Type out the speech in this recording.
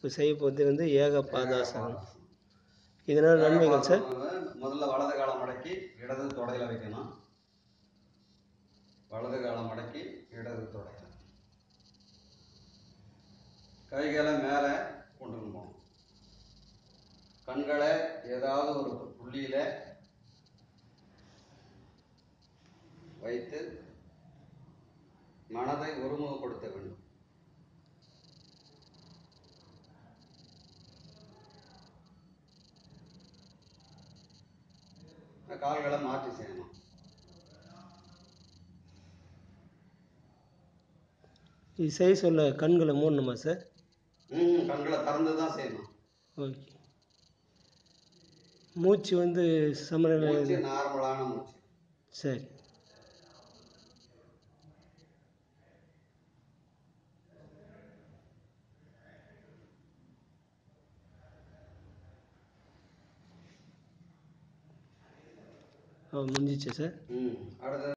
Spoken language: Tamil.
இப்போ செய்ய போகிறது வந்து ஏக பாதாசனம் இதனால் நன்மைகள் சார் முதல்ல வலது காலை மடக்கி இடது தொடையில வைக்கணும் வலது காலை மடக்கி இடது தொடையில கைகளை மேலே கொண்டு போகணும் கண்களை ஏதாவது ஒரு புள்ளியில வைத்து மனதை ஒருமுகப்படுத்த வேண்டும் கால்களை மாற்றி செய்யணும் இது செய்ய சொல்ல கண்களை மூடணுமா சார் ம் கண்களை திறந்து தான் செய்யணும் ஓகே மூச்சு வந்து சமநிலை மூச்சு நார்மலான மூச்சு சரி ஆ முடிஞ்சிச்சு சார் ம் அடுத்தது